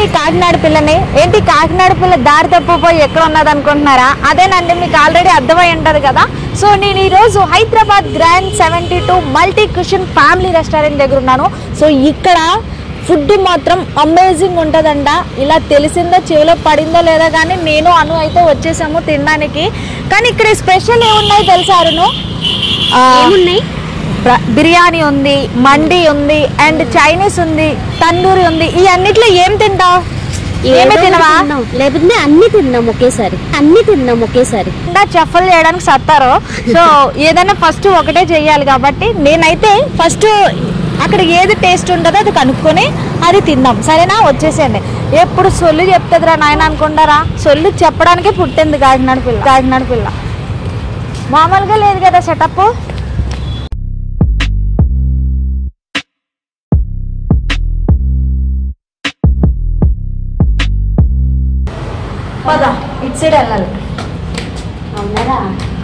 మీ కాకినాడ పిల్లని ఏంటి కాకినాడ పిల్ల దారి తప్పిపోయి ఎక్కడ ఉన్నది అనుకుంటున్నారా అదేనండి మీకు ఆల్రెడీ అర్థమై ఉంటుంది కదా సో నేను ఈరోజు Hyderabad grand seventy two multi cuisine family restaurant దగ్గర ఉన్నాను సో ఇక్కడ ఫుడ్ మాత్రం అమేజింగ్ ఉంటుందంట ఇలా తెలిసిందో చెవిలో పడిందో లేదో కానీ నేను అను అయితే వచ్చేసాము తినడానికి కానీ ఇక్కడ స్పెషల్ ఏమున్నాయో తెలుసా అరుణు ఆ, ఏమున్నాయి బ్ర- బిర్యానీ ఉంది మండి ఉంది అండ్ చైనీస్ ఉంది తందూరి ఉంది ఈ అన్నిట్లో ఏం తింటావు ఏమి ఏదో తినవా ఒకటి తిన్నాం. లేకపోతే అన్ని తిన్నాం ఒకేసారి అన్ని తిన్నాం ఒకేసారి ఇంకా చెఫలు చేయడానికి సత్తారు సో ఏదైనా ఫస్ట్ ఒకటే చెయ్యాలి కాబట్టి నేనైతే ఫస్ట్ అక్కడ ఏది టేస్ట్ ఉంటుందో అది కనుక్కొని అది తిందాం సరేనా వచ్చేసేయండి ఎప్పుడు సొల్లు చెప్తుందిరా నాయన అనుకుంటారా సొల్లు చెప్పడానికే పుట్టింది కాకినాడ పిల్ల కాకినాడ పిల్ల మామూలుగా లేదు కదా సెటప్ పద ఇటు సైడ్ వెళ్ళాలి అవునరా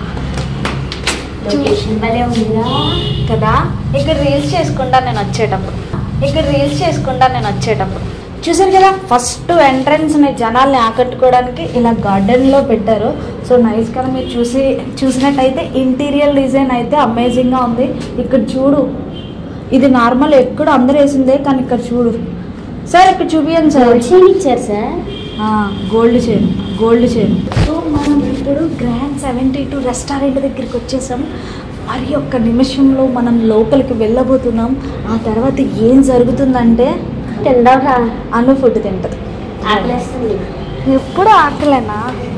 లొకేషన్ భలే ఉందిరా కదా ఇక్కడ రీల్స్ చేసుకుంటా నేను వచ్చేటప్పుడు ఇక్కడ రీల్స్ చేసుకుంటా నేను వచ్చేటప్పుడు చూసారు కదా ఫస్ట్ ఎంట్రన్స్ ని జనాల్ని ఆకట్టుకోవడానికి ఇలా గార్డెన్ లో పెట్టారు సో నైస్ కదా మీరు చూసి చూసినట్టయితే ఇంటీరియర్ డిజైన్ అయితే అమేజింగ్ గా ఉంది ఇక్కడ చూడు ఇది నార్మల్ ఎక్కడ అందరు వేసిందే కానీ ఇక్కడ చూడు సార్ ఇక్కడ చూపియండి సార్ గోల్డ్ చైన్ ఇచ్చారు sir gold chain gold chain so మనం ఇప్పుడు గ్రాండ్ సెవెంటీ టూ రెస్టారెంట్ దగ్గరికి వచ్చేసాం మరి ఒక్క నిమిషంలో మనం లోపలికి వెళ్ళబోతున్నాం ఆ తర్వాత ఏం జరుగుతుందంటే తిందాంరా అను ఫుడ్ తింటది ఆకలేస్తుంది ఎప్పుడు ఆకలేనా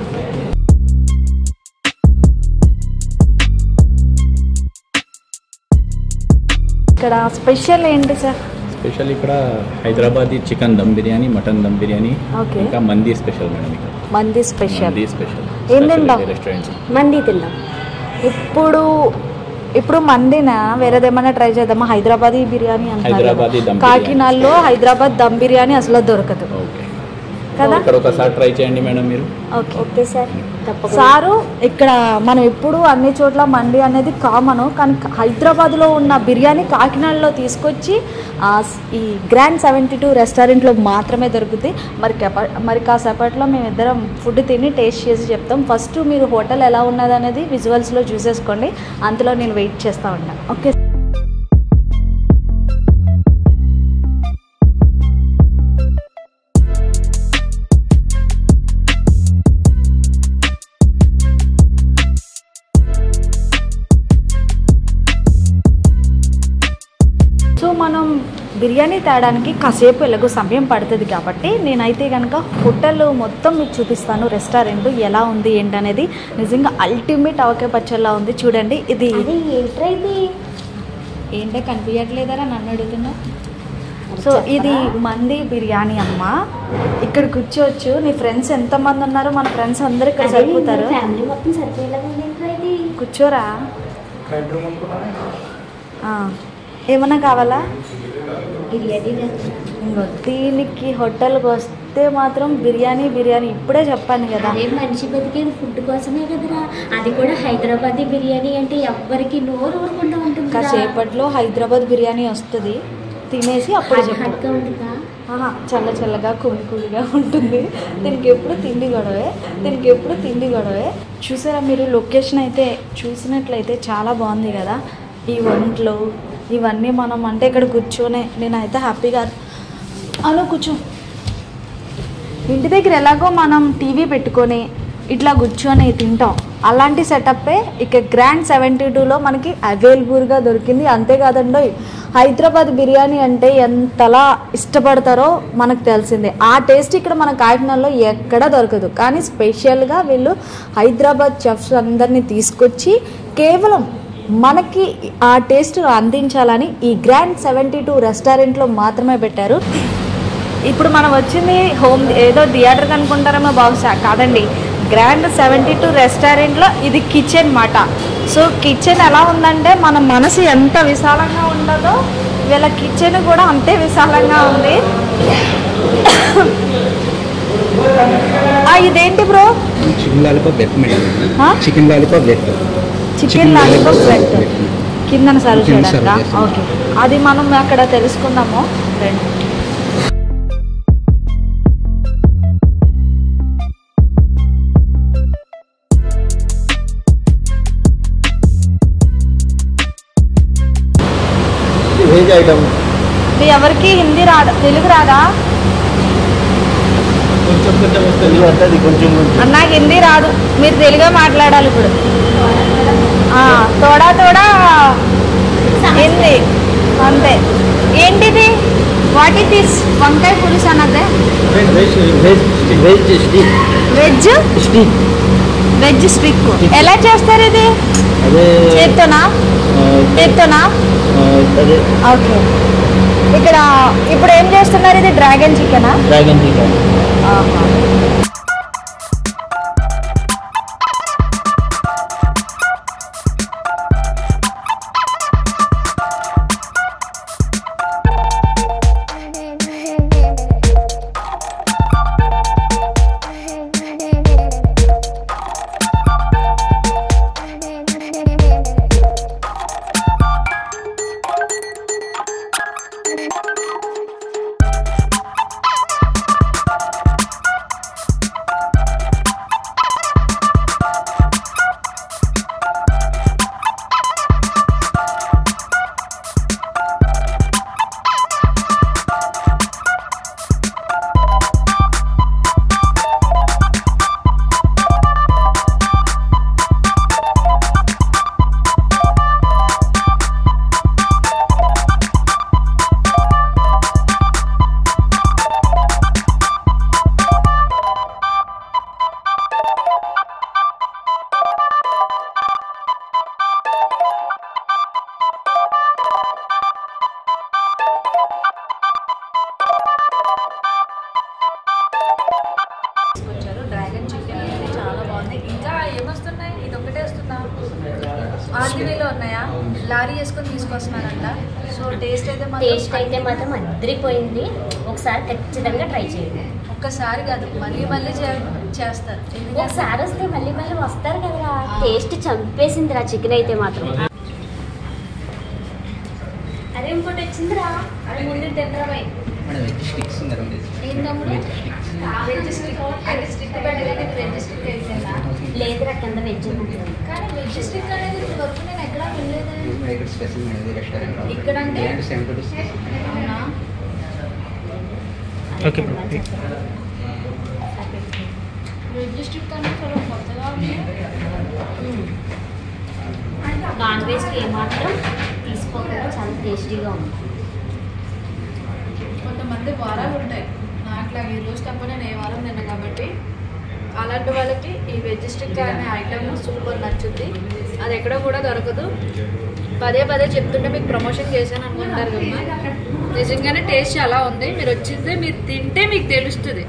ఇక్కడ స్పెషల్ ఏంటి సార్ స్పెషల్ ఇక్కడ Hyderabadi chicken dum biryani mutton dum biryani okay ఇంకా మంది స్పెషల్ మేడం ఇక్కడ మంది స్పెషల్ మంది స్పెషల్ ఏం తింటాం? రెస్టారెంట్ మంది తిందాం ఇప్పుడు ఇప్పుడు మందినా వేరేదేమన్నా ట్రై చేద్దామా హైదరాబాదీ బిర్యానీ అంటున్నారు హైదరాబాదీ కదా. దమ్ బిర్యానీ. కాకినాడలో హైదరాబాద్ దమ్ బిర్యానీ అసలు దొరకదు ఓకే కదా ఇక్కడ ఒకసారి ట్రై చేయండి మేడం మీరు ఓకే ఓకే సార్ తప్పకుండా సారు ఇక్కడ మనం ఎప్పుడు అన్ని చోట్ల మండి అనేది కామన్ కానీ హైదరాబాద్లో ఉన్న బిర్యానీ కాకినాడలో తీసుకొచ్చి ఆ స్- ఈ గ్రాండ్ సెవెంటీ టూ రెస్టారెంట్లో మాత్రమే దొరుకుతుంది మరి కెప మరి కాసేపట్లో మేము ఇద్దరం ఫుడ్ తిని టేస్ట్ చేసి చెప్తాం ఫస్ట్ మీరు హోటల్ ఎలా ఉన్నది అనేది విజువల్స్లో చూసేసుకోండి అంతలో నేను వెయిట్ చేస్తూ ఉంటాను ఓకే సో మనం బిర్యానీ తేడానికి కాసేపు ఎలాగో సమయం పడుతుంది కాబట్టి నేనైతే కనుక హోటల్ మొత్తం మీకు చూపిస్తాను రెస్టారెంట్ ఎలా ఉంది ఏంటనేది నిజంగా అల్టిమేట్ అవకే పచ్చల్లా ఉంది చూడండి ఇది అది ఏంట్రా ఇది ఏంటో కనిపించట్లేదరా నన్ను అడుగుతున్నా సో ఇది మంది బిర్యానీ అమ్మ ఇక్కడ కూర్చోవచ్చు నీ ఫ్రెండ్స్ ఎంతమంది ఉన్నారు మన ఫ్రెండ్స్ అందరు ఇక్కడ సరిపోతారు ఫ్యామిలీ మొత్తం సరిపోయేలాగా ఉంది ఏంట్రా ఇది కూర్చోరా ఆ, ఏమన్నా కావాలా బిర్యానీ ఇంకో దీనికి హోటల్కి వస్తే మాత్రం బిర్యానీ బిర్యానీ ఇప్పుడే చెప్పాను కదా అదే మనిషి బతికేది ఫుడ్ కోసమే కదరా అది కూడా హైదరాబాదీ బిర్యానీ అంటే ఎవ్వరికి నోరు ఊరకుండా ఉంటుంది కాసేపట్లో హైదరాబాద్ బిర్యానీ వస్తుంది తినేసి అప్పుడు చెప్పు హాట్గా ఉంటుందా ఆహా, చల్ల చల్లగా కూలి కూలిగా ఉంటుంది దీనికి ఎప్పుడు తిండి గొడవే దీనికి ఎప్పుడు తిండి గొడవే చూసారా మీరు లొకేషన్ అయితే చూసినట్లయితే చాలా బాగుంది కదా ఈ వంటలు ఇవన్నీ మనం అంటే ఇక్కడ కూర్చొనే నేనైతే హ్యాపీగా అలా కూర్చో ఇంటి దగ్గర ఎలాగో మనం టీవీ పెట్టుకొని ఇట్లా కూర్చొని తింటాం అలాంటి సెటప్పే ఇక గ్రాండ్ సెవెంటీ టూలో మనకి అవైలబుల్గా దొరికింది అంతేకాదండి హైదరాబాద్ బిర్యానీ అంటే ఎంతలా ఇష్టపడతారో మనకు తెలిసిందే ఆ టేస్ట్ ఇక్కడ మన కాకినాడలో ఎక్కడా దొరకదు కానీ స్పెషల్గా వీళ్ళు హైదరాబాద్ చెఫ్స్ అందరినీ తీసుకొచ్చి కేవలం మనకి ఆ టేస్ట్ అందించాలని ఈ గ్రాండ్ సెవెంటీ టూ రెస్టారెంట్లో మాత్రమే పెట్టారు ఇప్పుడు మనం వచ్చింది హోమ్ ఏదో థియేటర్ అనుకుంటారేమో బహుశా కాదండి గ్రాండ్ సెవెంటీ టూ రెస్టారెంట్లో ఇది కిచెన్ మాట సో కిచెన్ ఎలా ఉందంటే మన మనసు ఎంత విశాలంగా ఉంటుందో వీళ్ళ కిచెన్ కూడా అంతే విశాలంగా ఉంది ఆ, ఇదేంటి bro chicken lollipop wet madam ఆ? Chicken lollipop wet chicken lollipop lollipop bread కిందన సర్వ్ కింద serve చేయడానికా చేస్తాం. ఓకే అది మనం అక్కడ తెలుసుకుందాము రండి వెజ్ ఐటమ్ మీ ఎవరికి హిందీ రాదా తెలుగు రాదా కొంచెం కొంచెం వస్తుంది తెలుగు వస్తుంది కొంచెం కొంచెం నాకు హిందీ రాదు మీరు తెలుగే మాట్లాడాలి ఇప్పుడు ఆ, తోడా తోడా హిందీ అంతే ఏంటిది వాట్ ఇట్ ఈస్ వంకాయ పులుసు అన్నదే veg veg veg veg stick veg stick veg stick ఎలా చేస్తారు ఇది అదే చేత్తోనా ఆ, చేత్తోనా ఆ, అదే ఓకే ఇక్కడ ఇప్పుడు ఏం చేస్తున్నారు ఇది డ్రాగన్ చికెనా డ్రాగన్ చికెన్ తీసుకొచ్చారు డ్రాగన్ చికెన్ అనేది చాలా బాగుంది ఇంకా ఏమొస్తున్నాయి ఇది ఒకటే వస్తుందా ఆర్టీవీలో ఉన్నాయా లారీ వేసుకొని తీసుకొస్తున్నారంట సో టేస్ట్ అయితే మాత్రం టేస్ట్ అయితే మాత్రం అద్దరిపోయింది ఒకసారి ఖచ్చితంగా ట్రై చేయండి ఒక్కసారి కాదు మళ్ళీ మళ్ళీ చే- చేస్తారు ఎందుకంటే ఒకసారి వస్తే మళ్ళీ మళ్ళీ వస్తారు కదరా టేస్ట్ చంపేసిందిరా చికెన్ అయితే మాత్రం అరే ఇంకోటి వచ్చిందిరా అది ముందు తినరాబాయ్ మేడం వెజ్ స్టిక్స్ ఉంది మేడం ఏం తమ్ముడు? వెజ్ స్టిక్ అంటే స్టిక్ పెట్టగానే వెజ్ స్టిక్ అయిపోయిందా లేదురా కింద వెజ్ ఉంటుంది కానీ వెజ్ స్టిక్ అనేది ఇప్పుడు వరకు నేను ఎక్కడా వినలేదే ఇక్కడ స్పెషల్ మేడం ఇది రెస్టారెంట్ ఇక్కడ అంటే? సెవెన్ టు సిక్స్ అవునా ఓకే వెజ్ స్టిక్ అనేది చాలా కొత్తగా ఉంది నాన్ వెజ్ ఏమాత్రం తీసుకోకుండా చాలా టేస్టీగా ఉంది కొంతమంది వారాలు ఉంటాయి నాకు ఈ రోజు తప్ప నేను ఏ వారం తిన్నా కాబట్టి అలాంటి వాళ్ళకి ఈ వెజ్ స్టిక్ అనే ఐటమ్ సూపర్ నచ్చుద్ది అది ఎక్కడ కూడా దొరకదు పదే పదే చెప్తుంటే మీకు ప్రమోషన్ చేశాను అనుకుంటారు కదా నిజంగానే టేస్ట్ అలా ఉంది మీరు వచ్చిందే మీరు తింటే మీకు తెలుస్తుంది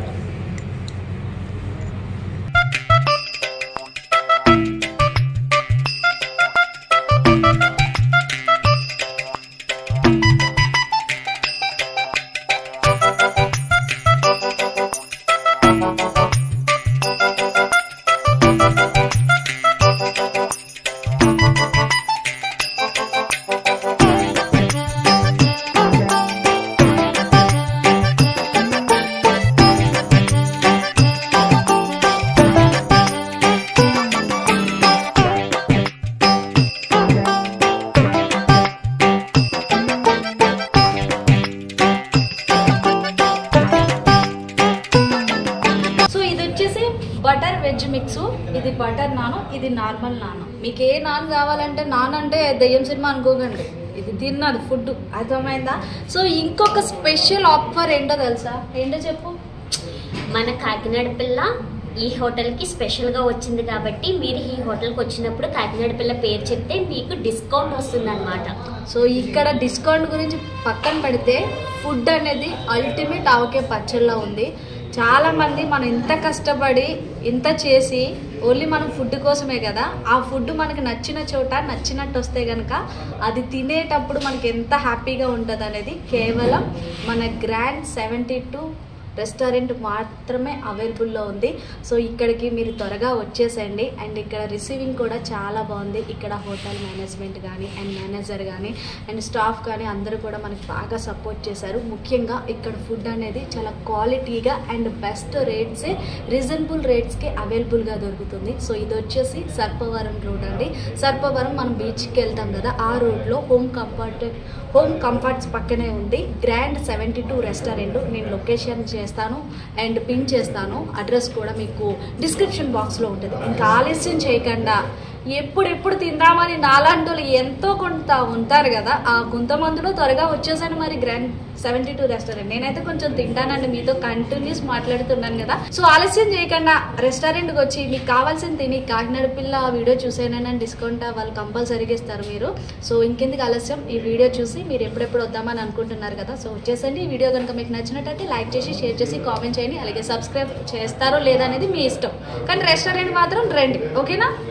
సో ఇది వచ్చేసి బటర్ వెజ్ మిక్స్ ఇది బటర్ నాన్ ఇది నార్మల్ నాన్ మీకు ఏ నాన్ కావాలంటే నాన్ అంటే దెయ్యం సినిమా అనుకోకండి ఇది తిన్నది ఫుడ్ అర్థమైందా సో ఇంకొక స్పెషల్ ఆఫర్ ఏంటో తెలుసా ఏంటో చెప్పు మన కాకినాడ పిల్ల ఈ హోటల్కి స్పెషల్గా వచ్చింది కాబట్టి మీరు ఈ హోటల్కి వచ్చినప్పుడు కాకినాడ పిల్ల పేరు చెప్తే మీకు డిస్కౌంట్ వస్తుందన్నమాట సో ఇక్కడ డిస్కౌంట్ గురించి పక్కన పెడితే ఫుడ్ అనేది అల్టిమేట్ ఆవకే పచ్చళ్ళలో ఉంది చాలా మంది మనం ఇంత కష్టపడి ఇంత చేసి ఓన్లీ మనం ఫుడ్ కోసమే కదా ఆ ఫుడ్ మనకి నచ్చిన చోట నచ్చినట్టు వస్తే కనుక అది తినేటప్పుడు మనకి ఎంత హ్యాపీగా ఉంటుంది అనేది కేవలం మన గ్రాండ్ సెవెంటీ టూ రెస్టారెంట్ మాత్రమే అవైలబుల్లో ఉంది సో ఇక్కడికి మీరు త్వరగా వచ్చేసేయండి అండ్ ఇక్కడ రిసీవింగ్ కూడా చాలా బాగుంది ఇక్కడ హోటల్ మేనేజ్మెంట్ కానీ అండ్ మేనేజర్ కానీ అండ్ స్టాఫ్ కానీ అందరూ కూడా మనకి బాగా సపోర్ట్ చేశారు ముఖ్యంగా ఇక్కడ ఫుడ్ అనేది చాలా క్వాలిటీగా అండ్ బెస్ట్ రేట్సే రీజనబుల్ రేట్స్కి అవైలబుల్గా దొరుకుతుంది సో ఇది వచ్చేసి సర్పవరం రోడ్ అండి సర్పవరం మనం బీచ్కి వెళ్తాం కదా ఆ రోడ్లో హోమ్ కంఫర్ట్ హోమ్ కంఫర్ట్స్ పక్కనే ఉంది గ్రాండ్ సెవెంటీ టూ రెస్టారెంట్ నేను లొకేషన్ చేస్తాను అండ్ పిన్ చేస్తాను అడ్రస్ కూడా మీకు డిస్క్రిప్షన్ బాక్స్లో ఉంటుంది ఇంకా ఆలస్యం చేయకుండా ఎప్పుడెప్పుడు తిందామని నాలాంటి వాళ్ళు ఎంతో కొంత ఉంటారు కదా ఆ కొంతమందిలో త్వరగా వచ్చేసాను మరి గ్రాండ్ సెవెంటీ టూ రెస్టారెంట్ నేనైతే కొంచెం తింటానండి మీతో కంటిన్యూస్ మాట్లాడుతున్నాను కదా సో ఆలస్యం చేయకుండా రెస్టారెంట్కి వచ్చి మీకు కావాల్సింది తిని కాకినాడ పిల్ల ఆ వీడియో చూసేనని డిస్కౌంట్ వాళ్ళు కంపల్సరీగా ఇస్తారు మీరు సో ఇంకెందుకు ఆలస్యం ఈ వీడియో చూసి మీరు ఎప్పుడెప్పుడు వద్దామని అనుకుంటున్నారు కదా సో వచ్చేసండి ఈ వీడియో కనుక మీకు నచ్చినట్టయితే లైక్ చేసి షేర్ చేసి కామెంట్ చేయండి అలాగే సబ్స్క్రైబ్ చేస్తారో లేదా అనేది మీ ఇష్టం కానీ రెస్టారెంట్ మాత్రం రండి ఓకేనా